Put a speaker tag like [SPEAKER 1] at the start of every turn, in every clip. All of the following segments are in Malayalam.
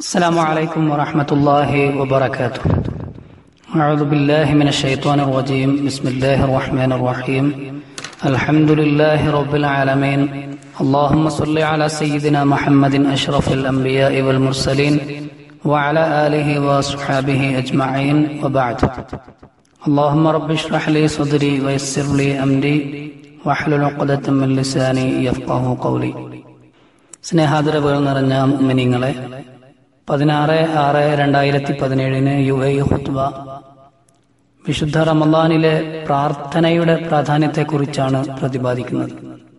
[SPEAKER 1] السلام عليكم ورحمة الله وبركاته أعوذ بالله من الشيطان الرجيم بسم الله الرحمن الرحيم الحمد لله رب العالمين اللهم صل على سيدنا محمد أشرف الأنبياء والمرسلين وعلى آله وأصحابه أجمعين وبعد اللهم رب اشرح لي صدري ويسر لي أمري واحلل عقدة من لساني يفقه قولي സ്നേഹാദരവുകൾ നിറഞ്ഞ മിനിങ്ങളെ പതിനാറ് ആറ് രണ്ടായിരത്തി പതിനേഴിന് യു എ ഹുത്വ വിശുദ്ധ റമദാനിലെ പ്രാർത്ഥനയുടെ പ്രാധാന്യത്തെക്കുറിച്ചാണ് പ്രതിപാദിക്കുന്നത്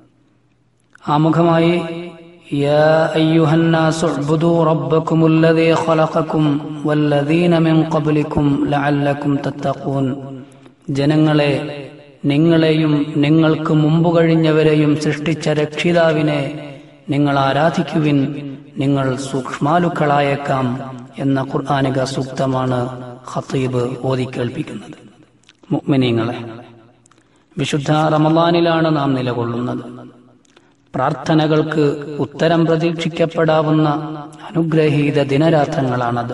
[SPEAKER 1] ആമുഖമായി يا أيها الناس اعبدوا ربكم الذي خلقكم والذين من قبلكم لعلكم تتقون ജനങ്ങളെ നിങ്ങളെയും നിങ്ങൾക്ക് മുമ്പ് കഴിഞ്ഞവരെയും സൃഷ്ടിച്ച രക്ഷിതാവിനെ നിങ്ങൾ ആരാധിക്കുവിൻ നിങ്ങൾ സൂക്ഷ്മാലുക്കളായേക്കാം എന്ന ഖുർആാനിക സൂക്തമാണ് ഖത്തീബ് ഓതിക്കേൾപ്പിക്കുന്നത് മുഅ്മിനീങ്ങളെ വിശുദ്ധ റമദാനിലാണ് നാം നിലകൊള്ളുന്നത് പ്രാർത്ഥനകൾക്ക് ഉത്തരം പ്രതീക്ഷിക്കപ്പെടാവുന്ന അനുഗ്രഹീത ദിനരാത്രങ്ങളാണത്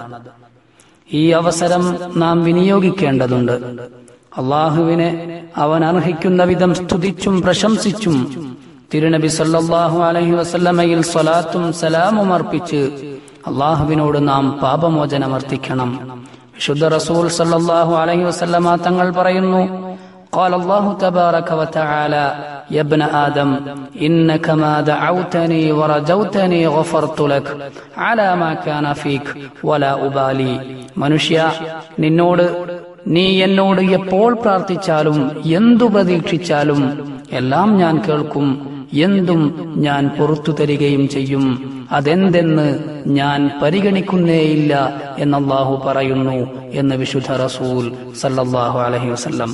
[SPEAKER 1] ഈ അവസരം നാം വിനിയോഗിക്കേണ്ടതുണ്ട് അള്ളാഹുവിനെ അവൻ അർഹിക്കുന്ന വിധം സ്തുതിച്ചും പ്രശംസിച്ചും തിരുനബി സല്ലല്ലാഹു അലൈഹി വസല്ലമയിൽ സ്വലാത്തും സലാമും അർപ്പിച്ച് അള്ളാഹുവിനോട് നാം പാപമോചനമർത്ഥിക്കണം വിശുദ്ധ റസൂൽ സല്ലല്ലാഹു അലൈഹി വസല്ലമ തങ്ങൾ പറയുന്നു قال الله تبارك وتعالى يا ابن آدم إنك ما دعوتني ورجوتني غفرت لك على ما كان فيك ولا أبالي മനുഷ്യ നിന്നോട് നീ എന്നോട് എപ്പോൾ പ്രാർത്ഥിച്ചാലും എന്തു പ്രതീക്ഷിച്ചാലും എല്ലാം ഞാൻ കേൾക്കും എന്തും ഞാൻ പുറത്തു തരികയും ചെയ്യും അതെന്തെന്ന് ഞാൻ പരിഗണിക്കുന്നേയില്ല എന്നല്ലാഹു പറയുന്നു എന്ന് വിശുദ്ധ റസൂൽ സല്ലല്ലാഹു അലൈഹി വസല്ലം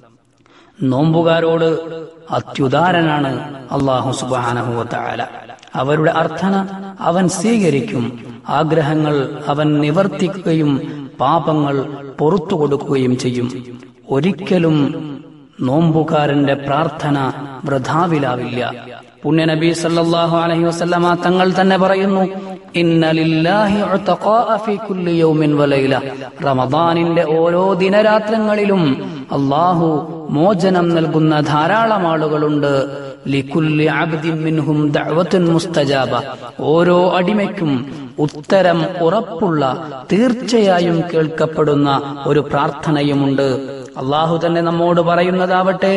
[SPEAKER 1] നോമ്പുകാരോട് അത്യുദാരനാണ് അള്ളാഹു സുബാനഹുവല അവരുടെ അർത്ഥന അവൻ സ്വീകരിക്കും ആഗ്രഹങ്ങൾ അവൻ നിവർത്തിക്കുകയും പാപങ്ങൾ പൊറത്തു കൊടുക്കുകയും ചെയ്യും ഒരിക്കലും നോമ്പുകാരന്റെ പ്രാർത്ഥന വൃഥാവിലാവില്ല പുണ്യനബി സല്ലല്ലാഹു അലൈഹി വസല്ലമ തങ്ങൾ തന്നെ പറയുന്നു ഇന്നലില്ലാഹി ഉതഖാഅ ഫീ കുല്ലി യൗമിൻ വലൈല റമദാനിന്റെ ഓരോ ദിനരാത്രങ്ങളിലും അല്ലാഹു മോചനം നൽകുന്ന ധാരാളം ആളുകളുണ്ട് ലികുല്ലി അബ്ദിൻ മിൻഹും ദഅവത്തുൻ മുസ്തജാബ ഓരോ അടിമയ്ക്കും ഉത്തരം ഉറപ്പുള്ള തീർച്ചയായും കേൾക്കപ്പെടുന്ന ഒരു പ്രാർത്ഥനയുമുണ്ട് അള്ളാഹു തന്നെ നമ്മോട് പറയുന്നതാവട്ടെ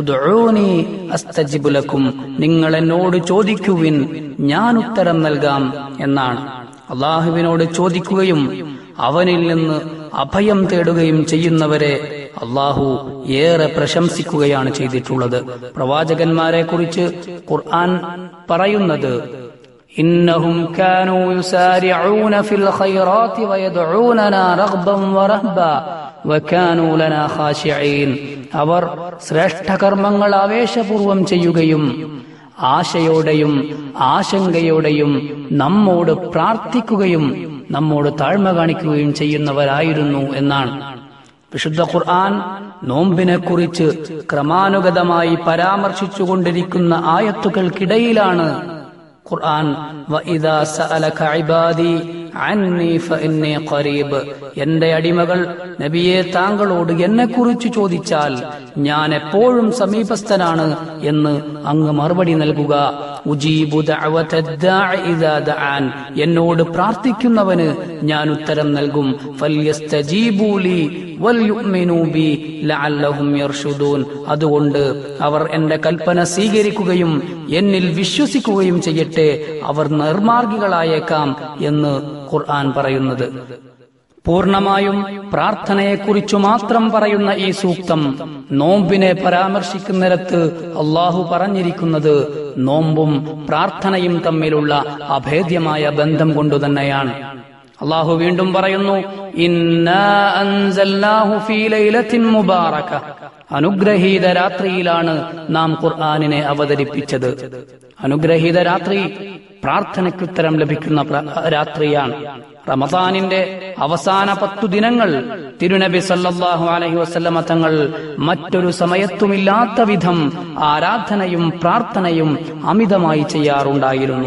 [SPEAKER 1] അസ്തജിബുലക്കും നിങ്ങൾ എന്നോട് ചോദിക്കുവിൻ ഞാൻ ഉത്തരം നൽകാം എന്നാണ് അള്ളാഹുവിനോട് ചോദിക്കുകയും അവനിൽ നിന്ന് അഭയം തേടുകയും ചെയ്യുന്നവരെ അള്ളാഹു ഏറെ പ്രശംസിക്കുകയാണ് ചെയ്തിട്ടുള്ളത് പ്രവാചകന്മാരെ കുറിച്ച് ഖുർആൻ പറയുന്നത് إنهم كانوا يسارعون في الخيرات ويدعوننا رغبا ورهبا وكانوا لنا خاشعين അവർ ശ്രേഷ്ഠകർമ്മങ്ങൾ ആവേശപൂർവം ചെയ്യുകയും ആശയോടെയും ആശങ്കയോടെയും നമ്മോട് പ്രാർത്ഥിക്കുകയും നമ്മോട് താഴ്മ കാണിക്കുകയും ചെയ്യുന്നവരായിരുന്നു എന്നാണ് വിശുദ്ധ ഖുർആൻ നോമ്പിനെ കുറിച്ച് ക്രമാനുഗതമായി പരാമർശിച്ചുകൊണ്ടിരിക്കുന്ന ആയത്തുകൾക്കിടയിലാണ് ഖുർആൻ വഇദാ സഅലക ഇബാദി അന്നി ഫഇന്നി ഖരീബ് എന്റെ അടിമകൾ നബിയെ താങ്കളോട് എന്നെ കുറിച്ച് ചോദിച്ചാൽ ഞാൻ എപ്പോഴും സമീപസ്ഥനാണ് എന്ന് അങ്ങ് മറുപടി നൽകുക ഉജീബു ഇദാ ദഅൻ എന്നോട് പ്രാർത്ഥിക്കുന്നവന് ഞാൻ ഉത്തരം നൽകും ഫല്യസ്തജീബൂലി വൽയുഅ്മിനൂ ബി ലഅല്ലഹും യർഷുദൂൻ അതുകൊണ്ട് അവർ എന്റെ കൽപ്പന സ്വീകരിക്കുകയും എന്നിൽ വിശ്വസിക്കുകയും ചെയ്യട്ടെ അവർ നിർമാർഗികളായേക്കാം എന്ന് ഖുർആൻ പറയുന്നത് പൂർണമായും പ്രാർത്ഥനയെക്കുറിച്ചു മാത്രം പറയുന്ന ഈ സൂക്തം നോമ്പിനെ പരാമർശിക്കുന്നിടത്ത് അള്ളാഹു പറഞ്ഞിരിക്കുന്നത് നോമ്പും പ്രാർത്ഥനയും തമ്മിലുള്ള അഭേദ്യമായ ബന്ധം കൊണ്ടുതന്നെയാണ് അള്ളാഹു വീണ്ടും പറയുന്നു മുബാറക അനുഗ്രഹീത രാത്രിയിലാണ് നാം ഖുർആാനിനെ അവതരിപ്പിച്ചത് അനുഗ്രഹീത രാത്രി പ്രാർത്ഥനയ്ക്കുത്തരം ലഭിക്കുന്ന രാത്രിയാണ് റമദാനിന്റെ അവസാന പത്തു ദിനങ്ങൾ തിരുനബി സല്ലല്ലാഹു അലൈഹി വസല്ലമ തങ്ങൾ മറ്റൊരു സമയത്തുമില്ലാത്ത വിധം ആരാധനയും പ്രാർത്ഥനയും അമിതമായി ചെയ്യാറുണ്ടായിരുന്നു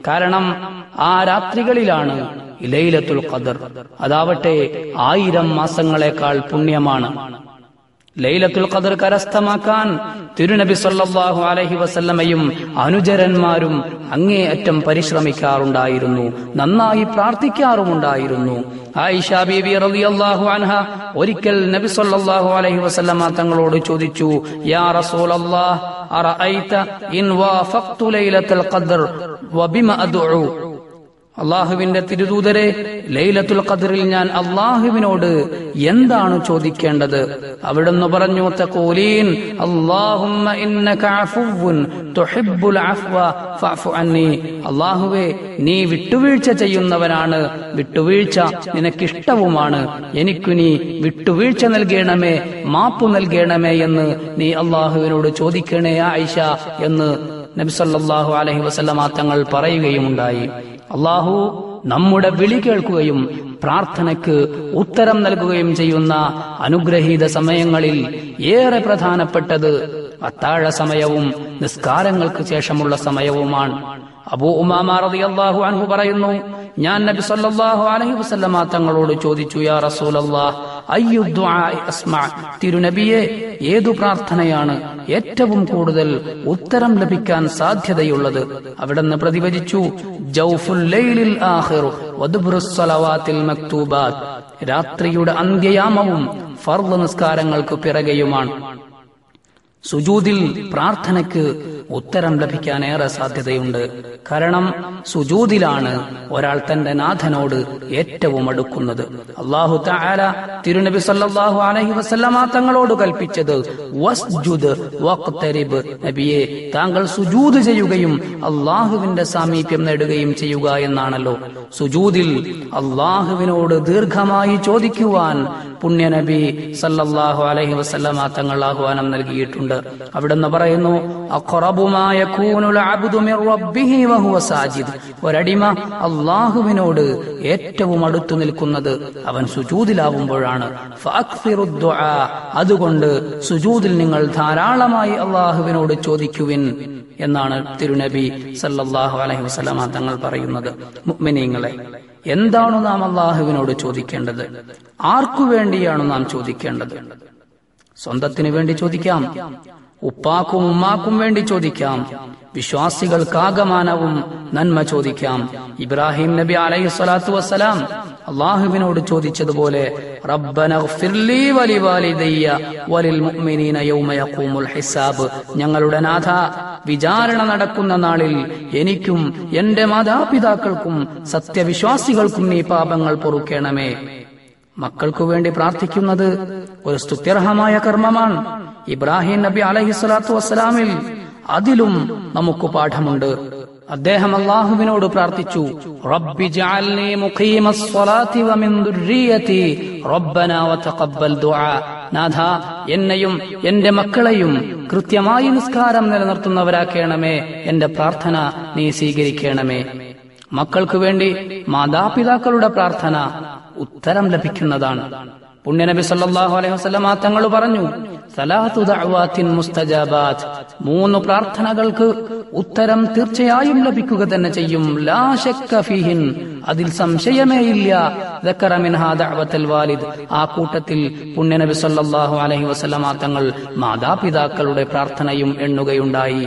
[SPEAKER 1] കാരണം ആ രാത്രികളിലാണ് ലൈലത്തുൽ ഖദർ അതാവട്ടെ ആയിരം മാസങ്ങളെക്കാൾ പുണ്യമാണ് ലൈലത്തുൽ ഖദർ കരസ്ഥമാക്കാൻ തിരുനബി സല്ലല്ലാഹു അലൈഹി വസല്ലമയും അനുചരന്മാരും അങ്ങേയറ്റം പരിശ്രമിക്കാറുണ്ടായിരുന്നു നന്നായി പ്രാർത്ഥിക്കാറുമുണ്ടായിരുന്നു ആയിഷ ബീബി റളിയല്ലാഹു അൻഹ ഒരിക്കൽ നബി സല്ലല്ലാഹു അലൈഹി വസല്ലമ തങ്ങളോട് ചോദിച്ചു യാ റസൂലല്ലാഹ് അറഅയ്ത ഇൻ വാഫഖ്തു ലൈലത്തുൽ ഖദർ വബിമ അദ്ഉ അള്ളാഹുവിന്റെ തിരുദൂതരെ ലൈലത്തുൽ ഖദറിൽ ഞാൻ അള്ളാഹുവിനോട് എന്താണ് ചോദിക്കേണ്ടത് അവിടുന്ന് പറഞ്ഞു തഖൂലീൻ അല്ലാഹുമ്മ ഇന്നക അഫുവ്വുൻ തുഹിബ്ബുൽ അഫ്വ ഫഅഫു അന്നി അള്ളാഹുവേ നീ വിട്ടുവീഴ്ച ചെയ്യുന്നവനാണ് വിട്ടുവീഴ്ച നിനക്കിഷ്ടവുമാണ് എനിക്കു നീ വിട്ടുവീഴ്ച നൽകണമേ മാപ്പു നൽകണമേ എന്ന് നീ അള്ളാഹുവിനോട് ചോദിക്കണേ ആയിഷ എന്ന് നബി സല്ലല്ലാഹു അലൈഹി വസല്ലമ തങ്ങൾ പറയുകയുമുണ്ടായി അള്ളാഹു നമ്മുടെ വിളി കേൾക്കുകയും പ്രാർത്ഥനയ്ക്ക് ഉത്തരം നൽകുകയും ചെയ്യുന്ന അനുഗ്രഹീത സമയങ്ങളിൽ ഏറെ പ്രധാനപ്പെട്ടത് അത്താഴ സമയവും നിസ്കാരങ്ങൾക്ക് ശേഷമുള്ള സമയവുമാണ് അബൂ ഉമാമ റളിയല്ലാഹു അൻഹു പറയുന്നു ഞാൻ നബി സല്ലല്ലാഹു അലൈഹി വസല്ലമ തങ്ങളോട് ചോദിച്ചു യാ റസൂലല്ലാഹ് അയ്യു ദുആഇ അസ്മഅ തിരുനബിയെ ഏതു പ്രാർത്ഥനയാണ് ഏറ്റവും കൂടുതൽ ഉത്തരം ലഭിക്കാൻ സാധ്യതയുള്ളത് അവിടുന്ന് പ്രതിവചിച്ചു ജൗഫുൽ ലൈലിൽ ആഖിറു വദ്ബുറുസ് സ്വലവാത്തിൽ മക്തൂബാത്ത് രാത്രിയുടെ അന്ത്യയാമവും ഫർദ് നിസ്കാരങ്ങൾക്ക് പിറകെയുമാണ് സുജൂദിൽ പ്രാർത്ഥനയ്ക്ക് ഉത്തരം ലഭിക്കാൻ ഏറെ സാധ്യതയുണ്ട് കാരണം സുജൂദിലാണ് ഒരാൾ തന്റെ നാഥനോട് ഏറ്റവും അടുക്കുന്നത് അള്ളാഹു തആല തിരുനബി സല്ലല്ലാഹു അലൈഹി വസല്ലമ തങ്ങളോട് കൽപ്പിച്ചത് വസ്ജുദ് വഖ്തരിബ് നബിയെ താങ്കൾ സുജൂദ് ചെയ്യുകയും അള്ളാഹുവിന്റെ സാമീപ്യം നേടുകയും ചെയ്യുക എന്നാണല്ലോ സുജൂദിൽ അള്ളാഹുവിനോട് ദീർഘമായി ചോദിക്കുവാൻ പുണ്യനബി സല്ലല്ലാഹു അലൈഹി വസല്ലമ തങ്ങൾ ആഹ്വാനം നൽകിയിട്ടുണ്ട് അവിടുന്ന് പറയുന്നു അഖറബുമായ കൂനുൽ അബ്ദു മിർ റബ്ബിഹി വഹുവ സാജിദ് ഒരടിമ അള്ളാഹുവിനോട് ഏറ്റവും അടുത്തു നിൽക്കുന്നത് അവൻ സുജൂദിലാവുമ്പോഴാണ് ഫഅക്സിറു ദുആ അതുകൊണ്ട് സുജൂദിൽ നിങ്ങൾ ധാരാളമായി അള്ളാഹുവിനോട് ചോദിക്കുവിൻ എന്നാണ് തിരുനബി സല്ലല്ലാഹു അലൈഹി വസല്ലമ തങ്ങൾ പറയുന്നത് മുഅ്മിനീങ്ങളെ എന്താണ് നാം അള്ളാഹുവിനോട് ചോദിക്കേണ്ടത് ആർക്കു വേണ്ടിയാണ് നാം ചോദിക്കേണ്ടത് സ്വന്തത്തിന് വേണ്ടി ചോദിക്കാം ഉപ്പാക്കും ഉമ്മാക്കും വേണ്ടി ചോദിക്കാം വിശ്വാസികൾക്കാകമാനവും നന്മ ചോദിക്കാം ഇബ്രാഹിം നബി അലൈഹി സ്വലാത്തു വസ്സലാം അള്ളാഹുവിനോട് ചോദിച്ചതുപോലെ റബ്ബനഗ്ഫിർലി വലിവാലിദയ്യ വലിൽ മുഅ്മിനീന യൗമ യഖൂമുൽ ഹിസാബ് ഞങ്ങളുടെ നാഥ വിചാരണ നടക്കുന്ന നാളിൽ എനിക്കും എന്റെ മാതാപിതാക്കൾക്കും സത്യവിശ്വാസികൾക്കും നീ പാപങ്ങൾ പൊറുക്കണമേ മക്കൾക്കു വേണ്ടി പ്രാർത്ഥിക്കുന്നത് ഒരു സ്തുത്യർഹമായ കർമ്മമാണ് ഇബ്രാഹിം നബി അലഹി സ്വലാത്തു വസ്സലാമിൽ അതിലും നമുക്ക് പാഠമുണ്ട് അദ്ദേഹം അള്ളാഹുവിനോട് പ്രാർത്ഥിച്ചു റബ്ബി ജഅൽനി മുഖീമസ്സലാത്തി വമിൻ ദുർരിയതി റബ്ബനാ വതഖബ്ബൽ ദുആ നാഥ എന്നെയും എന്റെ മക്കളെയും കൃത്യമായി നിസ്കാരം നിലനിർത്തുന്നവരാക്കണമേ എന്റെ പ്രാർത്ഥന നീ സ്വീകരിക്കണമേ മക്കൾക്ക് വേണ്ടി മാതാപിതാക്കളുടെ പ്രാർത്ഥന ഉത്തരം ലഭിക്കുന്നതാണ് പുണ്യനബി സല്ലല്ലാഹു അലൈഹി വസല്ലമ തങ്ങൾ പറഞ്ഞു സലാത്തു ദഅവാത്തിൻ മുസ്തജാബാത്ത് മൂന്ന് പ്രാർത്ഥനകൾക്ക് ഉത്തരം തീർച്ചയായും ലഭിക്കുക തന്നെ ചെയ്യും ലാ ശക്ക ഫീഹിൻ അതിൽ സംശയമേ ഇല്ല ദക്കറ മിൻഹാ ദഅവത്തുൽ വാലിദ് ആ കൂട്ടത്തിൽ പുണ്യനബി സല്ലല്ലാഹു അലൈഹി വസല്ലമ തങ്ങൾ മാതാപിതാക്കളുടെ പ്രാർത്ഥനയും എണ്ണുകയുണ്ടായി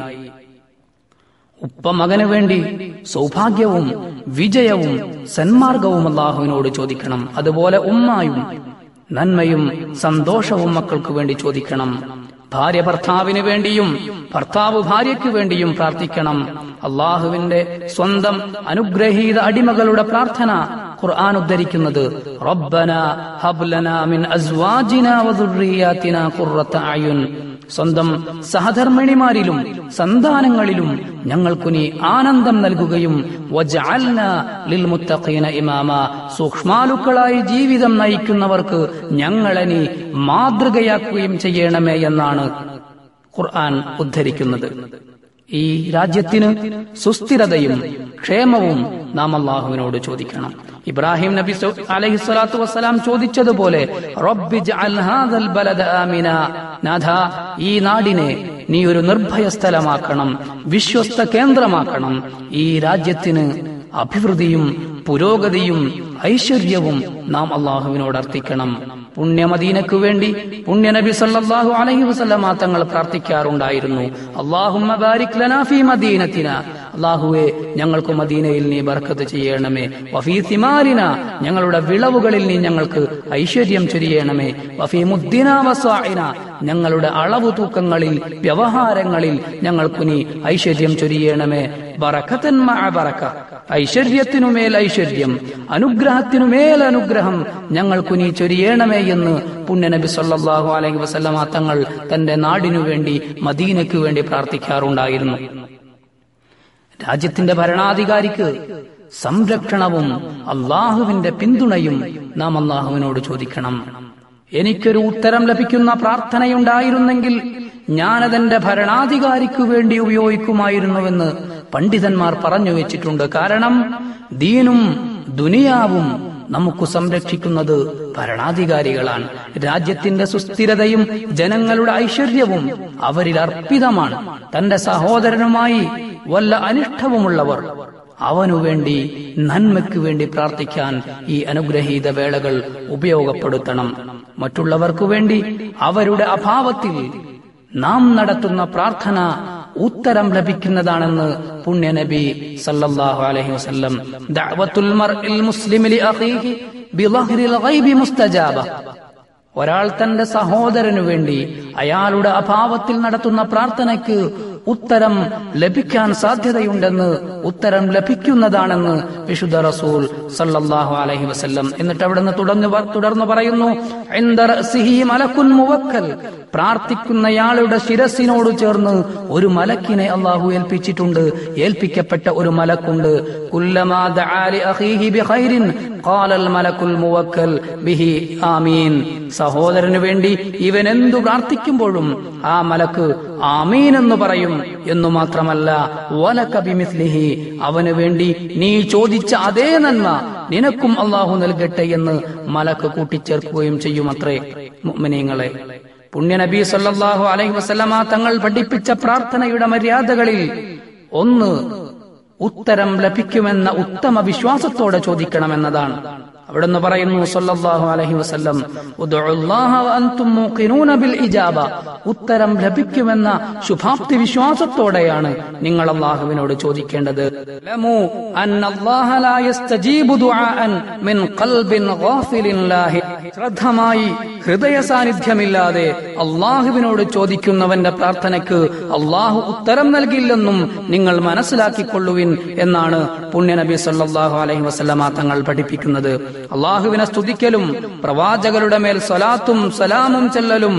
[SPEAKER 1] ഉപ്പ മകന് വേണ്ടി സൗഭാഗ്യവും വിജയവും സന്മാർഗവും അള്ളാഹുവിനോട് ചോദിക്കണം അതുപോലെ ഉമ്മായും നന്മയും സന്തോഷവും മക്കൾക്ക് വേണ്ടി ചോദിക്കണം ഭാര്യ ഭർത്താവിന് വേണ്ടിയും ഭർത്താവ് ഭാര്യയ്ക്ക് വേണ്ടിയും പ്രാർത്ഥിക്കണം അള്ളാഹുവിന്റെ സ്വന്തം അനുഗ്രഹീത അടിമകളുടെ പ്രാർത്ഥന ഖുർആൻ ഉദ്ധരിക്കുന്നത് റബ്ബന ഹബ്ലന മിൻ അസ്വാജിന വദുർരിയാതിന ഖുർറത അയുൻ സ്വന്തം സഹധർമ്മിണിമാരിലും സന്താനങ്ങളിലും ഞങ്ങൾക്കു നീ ആനന്ദം നൽകുകയും വജഅൽന ലിൽ മുത്തഖീന ഇമാമ സൂക്ഷ്മാലുക്കളായി ജീവിതം നയിക്കുന്നവർക്ക് ഞങ്ങളെ നീ മാതൃകയാക്കുകയും ചെയ്യണമേ എന്നാണ് ഖുർആൻ ഉദ്ധരിക്കുന്നത് ഈ രാജ്യത്തിന് സുസ്ഥിരതയും ക്ഷേമവും നാം അള്ളാഹുവിനോട് ചോദിക്കണം ഇബ്രാഹിം നബി അലൈഹി സ്വലാത്തു വസ്സലാം ചോദിച്ചതുപോലെ റബ്ബി ജഅൽ ഹാദൽ ബലദ ആമിന നാഥ ഈ നാടിനെ നീ ഒരു നിർഭയ സ്ഥലമാക്കണം വിശ്വസ്ത കേന്ദ്രമാക്കണം ഈ രാജ്യത്തിന് അഭിവൃദ്ധിയും പുരോഗതിയും ഐശ്വര്യവും നാം അള്ളാഹുവിനോട് അർത്ഥിക്കണം പുണ്യമദീനക്കു വേണ്ടി പുണ്യനബി സല്ലല്ലാഹു അലൈഹി വസല്ലമ തങ്ങൾ പ്രാർത്ഥിക്കാറുണ്ടായിരുന്നു അല്ലാഹുമ്മ ബാരിക് ലനാ ഫീ മദീനത്തിന അല്ലാഹുവേ ഞങ്ങൾക്ക് മദീനയിൽ നീ ബർക്കത്ത് ചെയ്യണമേ വഫീ തിമാരിന ഞങ്ങളുടെ വിളവുകളിൽ നീ ഞങ്ങൾക്ക് ഐശ്വര്യം ചൊരിയണമേ വഫീ മുദ്ദിന വസാഇന ഞങ്ങളുടെ അളവ് തൂക്കങ്ങളിൽ വ്യവഹാരങ്ങളിൽ ഞങ്ങൾക്ക് നീ ഐശ്വര്യം ചൊരിയണമേ ബറക്കത്തൻ മഅ ബറക്ക ഐശ്വര്യത്തിനുമേൽ ഐശ്വര്യം അനുഗ്രഹത്തിനുമേൽ അനുഗ്രഹം ഞങ്ങൾക്കു നീ ചൊരിയണമേ എന്ന് പുണ്യനബി സല്ലല്ലാഹു അലൈഹി വസല്ലമ തങ്ങൾ തന്റെ നാടിനു വേണ്ടി മദീനയ്ക്കു വേണ്ടി പ്രാർത്ഥിക്കാറുണ്ടായിരുന്നു രാജ്യത്തിന്റെ ഭരണാധികാരിക്ക് സംരക്ഷണവും അള്ളാഹുവിന്റെ പിന്തുണയും നാം അള്ളാഹുവിനോട് ചോദിക്കണം എനിക്കൊരു ഉത്തരം ലഭിക്കുന്ന പ്രാർത്ഥനയുണ്ടായിരുന്നെങ്കിൽ ഞാനതെന്റെ ഭരണാധികാരിക്കു വേണ്ടി ഉപയോഗിക്കുമായിരുന്നുവെന്ന് പണ്ഡിതന്മാർ പറഞ്ഞു വെച്ചിട്ടുണ്ട് കാരണം ദീനും ദുനിയാവും നമുക്ക് സംരക്ഷിക്കുന്നത് ഭരണാധികാരികളാണ് രാജ്യത്തിന്റെ സുസ്ഥിരതയും ജനങ്ങളുടെ ഐശ്വര്യവും അവരിൽ അർപ്പിതമാണ് തന്റെ സഹോദരനുമായി വല്ല അനിഷ്ടവുമുള്ളവർ അവനു വേണ്ടി നന്മയ്ക്കു വേണ്ടി പ്രാർത്ഥിക്കാൻ ഈ അനുഗ്രഹീത വേളകൾ ഉപയോഗപ്പെടുത്തണം മറ്റുള്ളവർക്കു വേണ്ടി അവരുടെ അഭാവത്തിൽ നാം നടത്തുന്ന പ്രാർത്ഥന ഉത്തരം ലഭിക്കുന്നതാണെന്ന് പുണ്യനബി സല്ലല്ലാഹു അലൈഹി വസല്ലം ദഅവത്തുൽ മർഇൽ മുസ്ലിമി ലി അഖീഹി ബിളഹ്രിൽ ഗൈബി മുസ്തജാബ ഒരാൾ തന്റെ സഹോദരനു വേണ്ടി അയാളുടെ അഭാവത്തിൽ നടത്തുന്ന പ്രാർത്ഥനയ്ക്ക് ഉത്തരം ലഭിക്കാൻ സാധ്യതയുണ്ടെന്ന് ഉത്തരം ലഭിക്കുന്നതാണെന്ന് വിശുദ്ധ റസൂൽ സല്ലല്ലാഹു അലൈഹി വസല്ലം എന്നിട്ട് അവിടുന്ന് തുടർന്ന് പ- തുടർന്ന് പറയുന്നു "ഇൻദ റഅസിഹി മലക്കുൻ മുവക്കൽ പ്രാർത്ഥിക്കുന്നയാളുടെ ശിരസിനോട് ചേർന്ന് ഒരു മലക്കിനെ അള്ളാഹു ഏൽപ്പിച്ചിട്ടുണ്ട് ഏൽപ്പിക്കപ്പെട്ട ഒരു മലക്കുണ്ട് കുല്ലമാ ദആ ലി അഖീഹി ബിഖൈരിൻ ഖാലൽ മലക്കുൽ മുവക്കൽ ബിഹി ആമീൻ സഹോദരന് വേണ്ടി ഇവൻ എന്തു പ്രാർത്ഥിക്കുമ്പോഴും ആ മലക്ക് ആമീൻ എന്ന് പറയും എന്നു മാത്രമല്ല വലക ബിമിസ്ലിഹി അവന് വേണ്ടി നീ ചോദിച്ച അതേ നന്മ നിനക്കും അള്ളാഹു നൽകട്ടെ എന്ന് മലക്ക് കൂട്ടിച്ചേർക്കുകയും ചെയ്യുമത്രേ മുഅ്മിനീങ്ങളെ പുണ്യനബി സല്ലല്ലാഹു അലൈഹി വസല്ലമ തങ്ങൾ പഠിപ്പിച്ച പ്രാർത്ഥനയുടെ മര്യാദകളിൽ ഒന്ന് ഉത്തരം ലഭിക്കുമെന്ന ഉത്തമ വിശ്വാസത്തോടെ ചോദിക്കണമെന്നതാണ് അവിടുന്ന് പറയുന്നു സല്ലല്ലാഹു അലൈഹി വസല്ലം ഉദ്ഉല്ലാഹ വഅൻതും മൂഖിനൂന ബിൽ ഇജാബ ഉത്തരം ലഭിക്കുമെന്ന ശുഭാപ്തി വിശ്വാസത്തോടെയാണ് നിങ്ങൾ അള്ളാഹുവിനോട് ചോദിക്കേണ്ടത് ലമു അന്നല്ലാഹ ലാ യസ്തജീബു ദുആഅൻ മിൻ ഖൽബിൻ ഗാഫിലിൻ ലാഹി ശ്രദ്ധമായി ഹൃദയ സാന്നിധ്യമില്ലാതെ അള്ളാഹുവിനോട് ചോദിക്കുന്നവന്റെ പ്രാർത്ഥനയ്ക്ക് അള്ളാഹു ഉത്തരം നൽകില്ലെന്നും നിങ്ങൾ മനസ്സിലാക്കിക്കൊള്ളുവിൻ എന്നാണ് പുണ്യനബി സല്ലല്ലാഹു അലൈഹി വസല്ലമ തങ്ങൾ പഠിപ്പിക്കുന്നത് അള്ളാഹുവിനെ സ്തുതിക്കലും പ്രവാചകരുടെ മേൽ സ്വലാത്തും സലാമും ചെല്ലലും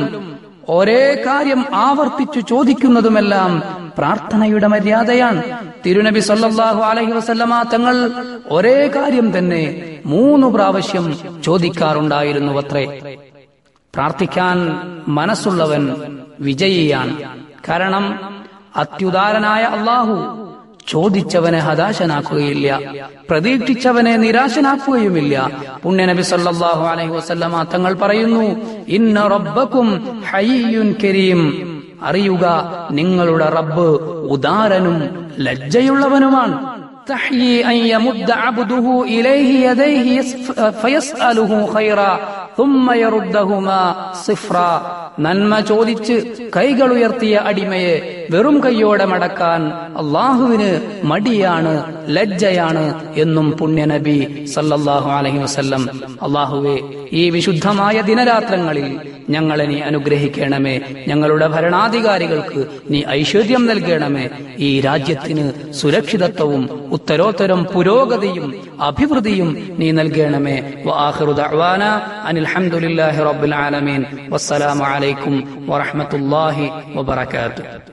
[SPEAKER 1] ഒരേ കാര്യം ആവർത്തിച്ചു ചോദിക്കുന്നതുമെല്ലാം പ്രാർത്ഥനയുടെ മര്യാദയാണ് തിരുനബി സല്ലല്ലാഹു അലൈഹി വസല്ലമ തങ്ങൾ ഒരേ കാര്യം തന്നെ മൂന്ന് പ്രാവശ്യം ചോദിക്കാറുണ്ടായിരുന്നു അത്രേ പ്രാർത്ഥിക്കാൻ മനസ്സുള്ളവൻ വിജയിയാണ് കാരണം അത്യുദാരനായ അള്ളാഹു ചോദിച്ചവനെ ഹതാശനാക്കുകയില്ല പ്രതീക്ഷിച്ചവനെ നിരാശനാക്കുകയുമില്ല പുണ്യനബി സല്ലല്ലാഹു അലൈഹി വസല്ലമ തങ്ങൾ പറയുന്നു ഇന്ന റബ്ബക്കും ഹയ്യുൻ കരീം അറിയുക നിങ്ങളുടെ റബ്ബ് ഉദാരനും ലജ്ജയുള്ളവനുമാണ് تحيي أن يمد عبده إليه يديه يسف- فيسأله خيرا ثم يردهما صفرا നന്മ ചോദിച്ച് കൈകൾ ഉയർത്തിയ അടിമയെ വെറും കൈയോടെ മടക്കാൻ അള്ളാഹുവിന് മടിയാണ് ലജ്ജയാണ് എന്നും പുണ്യനബി സല്ലല്ലാഹു അലൈഹി വസല്ലം അള്ളാഹുവെ ഈ വിശുദ്ധമായ ദിനരാത്രങ്ങളിൽ ഞങ്ങളെ നീ അനുഗ്രഹിക്കണമേ ഞങ്ങളുടെ ഭരണാധികാരികൾക്ക് നീ ഐശ്വര്യം നൽകണമേ ഈ രാജ്യത്തിന് സുരക്ഷിതത്വവും ഉത്തരോത്തരം പുരോഗതിയും അഭിവൃദ്ധിയും നീ നൽകണമേ വആഖിറു ദഅ്വാന അനിൽ ഹംദുലില്ലാഹി റബ്ബിൽ ആലമീൻ വസ്സലാമു അലൈക്കും വറഹ്മത്തുള്ളാഹി വബറകാതുഹു